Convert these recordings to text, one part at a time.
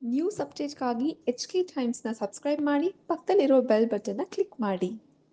News ಅಪ್ಡೇಟ್ಗಾಗಿ H K ಟೈಮ್ಸ್ನ subscribe ಮಾಡಿ ಪಕ್ಕದಲ್ಲಿರೋ ಬೆಲ್ ಬಟನ್ನ ಕ್ಲಿಕ್ ಮಾಡಿ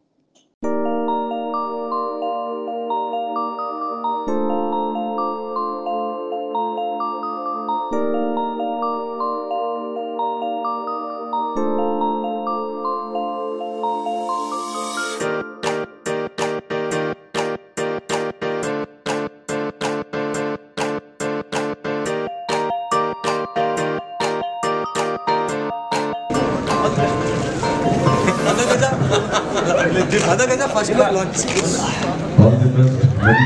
आधा गजा first class launch All the best.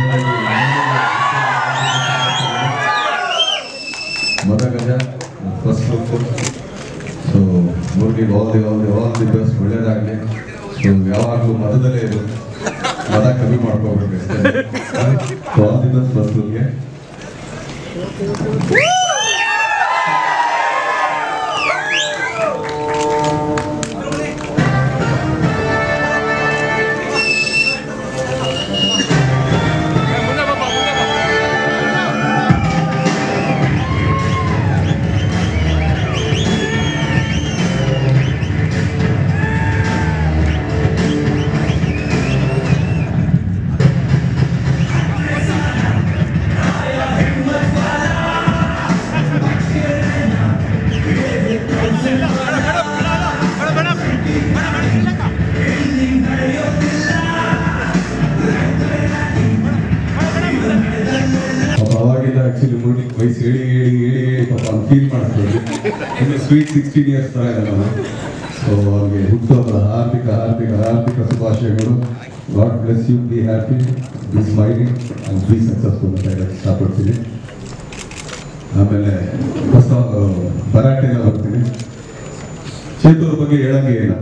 Madagaja first look so ಮುರುಗಿಗೆ all the all the all the best ಒಳ್ಳೇದಾಗಲಿ ಸೊ ಯಾವಾಗಲೂ ಮದದಲ್ಲೇ ಇರು ಮದ ಕಮ್ಮಿ ಮಾಡ್ಕೋಬೇಕು so all the best first ಲುಕ್ಗೆ ಪಾಪ ಅವಾಗಿಂದ ಆಕ್ಚುಲಿ ಮುರುಗಿ ವಯಸ್ಸು ಹೇಳಿ ಹೇಳಿ ಹೇಳಿ ಹೇಳಿ ಪಾಪ ಅವ್ನು ಫೀಲ್ ಮಾಡ್ತಿದ್ರು ಇನ್ನು ಸ್ವೀಟ್ ಸಿಕ್ಸ್ಟೀನ್ ಇಯರ್ಸ್ ಥರ ಇದೆ ನಾನು ಸೊ ಅವ್ರಿಗೆ ಹುಟ್ಟುಹಬ್ಬದ ಹಾರ್ದಿಕ ಹಾರ್ದಿಕ ಹಾರ್ದಿಕ ಶುಭಾಶಯಗಳು god bless you be happy be smiling and be successful ಅಂತ ಹೇಳಕ್ಕೆ ಇಷ್ಟಪಡ್ತೀನಿ ಆಮೇಲೆ ಹೊಸ ಭರಾಟೆಗೆ ಬರ್ತೀನಿ ಚೇತೂರ್ ಬಗ್ಗೆ ಹೇಳಂಗೆ ಇಲ್ಲ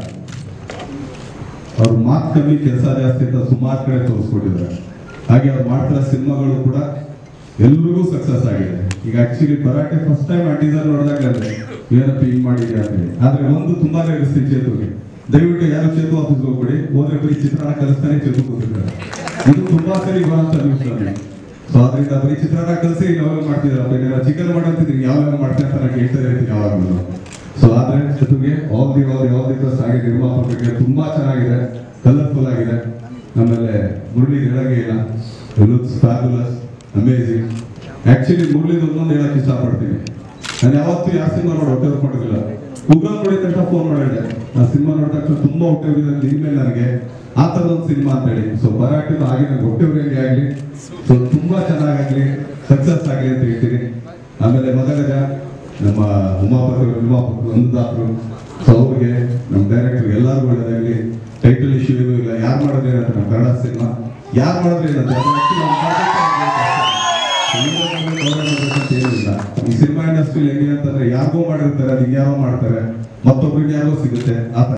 ಅವ್ರ ಮಾತು ಕಮ್ಮಿ ಕೆಲಸ ಜಾಸ್ತಿ ಅಂತ ಸುಮಾರು ಕಡೆ ತೋರಿಸ್ಕೊಟ್ಟಿದ್ದಾರೆ ಹಾಗೆ ಅವ್ರು ಮಾಡ್ತಿರೋ ಸಿನಿಮಾಗಳು ಕೂಡ ಎಲ್ರಿಗೂ ಸಕ್ಸಸ್ ಆಗಿದೆ ಈಗ ಆಕ್ಚುಲಿ ಭರಾಟೆ ಫಸ್ಟ್ ಟೈಮ್ ಆ ಟೀಸರ್ ನೋಡಿದಾಗ ಅಂದ್ರೆ ಏನಪ್ಪ ಹಿಂಗ್ ಮಾಡಿದ್ಯಾ ಅಂತ ಹೇಳಿ ಆದ್ರೆ ಒಂದು ತುಂಬಾನೇ ಇರಿಸ್ತೀನಿ ಚೇತುಗೆ ದಯವಿಟ್ಟು ಯಾರು ಚೇತು ಆಫೀಸ್ಗೆ ಹೋಗ್ಬಿಡಿ ಹೋದ್ರೆ ಬರೀ ಚಿತ್ರಾನ್ನ ಕಲಿಸ್ತಾನೆ ಚೇತು ಕೂತಿದ್ದಾರೆ ಇದು ತುಂಬಾ ಸರಿ ಬರೋಂಥ ನ್ಯೂಸ್ ನನಗೆ ಸೊ ಅದರಿಂದ ಬರೀ ಚಿತ್ರಾನ್ನ ಕಲಿಸಿ ಯಾವಾಗ ಮಾಡ್ತಿದ್ದಾರೆ ಏನಾರ ಚಿಕನ್ ಮಾಡಂತಿದ್ದೀನಿ ಯಾವಾಗ ಮಾಡ್ತೀನಿ ಅಂತ ನಾನು ಹೇಳ್ತಾ ಇರ್ತೀನಿ ಯಾವಾಗಲೂ ಸೊ ಆದ್ರೆ ಜೊತೆಗೆ all the all the all the plus ಹಾಗೆ ನಿರ್ಮಾಪಕರಿಗೆ ತುಂಬಾ ಚೆನ್ನಾಗಿದೆ ಕಲರ್ಫುಲ್ ಆಗಿದೆ ಆಮೇಲೆ ಮುರಳಿ ಹೇಳಂಗೆ ಇಲ್ಲ ಲುಕ್ಸ್ ಫ್ಯಾಬುಲಸ್ ಅಮೇಝಿಂಗ್ ಆಕ್ಚುಲಿ ಮುರಳಿದು ಒಂದೊಂದು ಹೇಳಕ್ ಇಷ್ಟಪಡ್ತೀನಿ ನಾನು ಯಾವತ್ತೂ ಯಾವ ಸಿನಿಮಾ ನೋಡಿ ಹೊಟ್ಟೆ ಹೊರ್ಕೊಂಡಿಲ್ಲ ಉಗ್ರ ನೋಡಿದ ತಕ್ಷಣ ಫೋನ್ ಮಾಡಿದೆ ಆ ಸಿನಿಮಾ ನೋಡಿದ ತಕ್ಷಣ ತುಂಬಾ ಹೊಟ್ಟೆ ಉರಿದೆ ಇನ್ಮೇಲೆ ನನಗೆ ಆ ಥರದ ಒಂದು ಸಿನಿಮಾ ಅಂತ ಹೇಳಿ ಸೊ ಭರಾಟೆದು ಹಾಗೆ ನನಗೆ ಹೊಟ್ಟೆ ಉರಿಯಂಗೆ ಆಗಲಿ ಸೊ ತುಂಬಾ ಚೆನ್ನಾಗಾಗ್ಲಿ ಸಕ್ಸಸ್ ಆಗಲಿ ಅಂತ ಹೇಳ್ತೀನಿ ಆಮೇಲೆ ಮದಗಜ ನಮ್ಮ ಉಮಾಪತಿ ನಿರ್ಮಾಪಕರು ಅನ್ನದಾತರು ಸೊ ಅವ್ರಿಗೆ ನಮ್ಮ ಡೈರೆಕ್ಟರ್ ಎಲ್ಲರಿಗೂ ಒಳ್ಳೇದಾಗಲಿ ಟೈಟಲ್ ಇಶ್ಯೂ ಏನೂ ಇಲ್ಲ ಯಾರು ಮಾಡೋದು ಏನಂತ ನಮ್ಮ ಕನ್ನಡ ಸಿನಿಮಾ ಯಾರು ಮಾಡಿದ್ರೆ ಏನಂತ ಅದು actually ನಮ್ಮ project ಆಗ್ಬೇಕು ಅಷ್ಟೇ. ಏನಿಲ್ಲ ಈ ಸಿನಿಮಾ ಇಂಡಸ್ಟ್ರಿ ಹೆಂಗೆ ಅಂತಂದ್ರೆ ಯಾರಿಗೋ ಮಾಡಿರ್ತಾರೆ ಅದು ಯಾರೋ ಮಾಡ್ತಾರೆ ಮತ್ತೊಬ್ರಿಗೆ ಯಾರಿಗೋ ಸಿಗುತ್ತೆ ಆ ಥರ